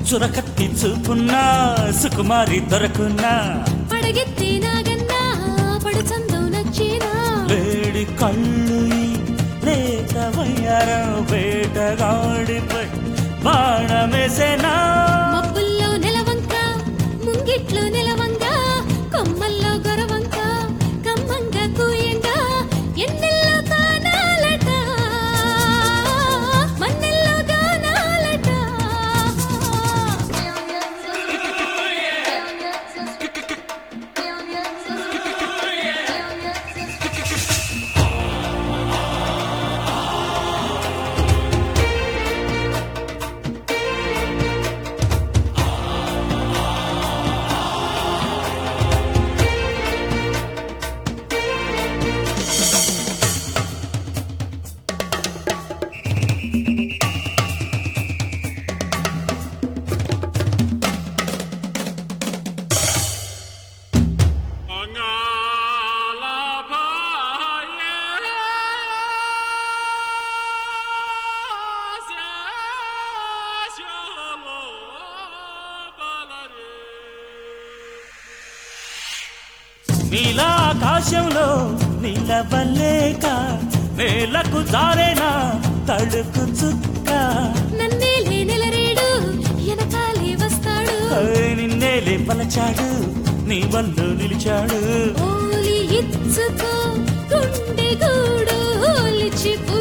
చురకత్తి చూపున్నా సుకుమారి దొరకున్నా పడగెత్తి నాగన్నా పడుచందు నచ్చినా వేడి కళ్ళు లేత వయ్యారం వేటగాడిపై బాణమేసేనా మబ్బుల్లో నెలవంక ముంగిట్లో నెలవంక కొమ్మల్లో గొరవంక కమ్మంగా కూయంగా ఎన్నెల్లో తానాలట మన్నెల్లో గానాలట నీలా ఆకాశంలో నీలవల్లేక నేలకు జారేనా తడుకు చుక్క నన్నేలే నెలరేడు వెనకాలే వస్తాడు ఓయ్ నిన్నేలే పలచాడు నీ వల్లు నిలిచాడు ఓలి ఇచ్చుకో గుండె గూడు ఓలిచి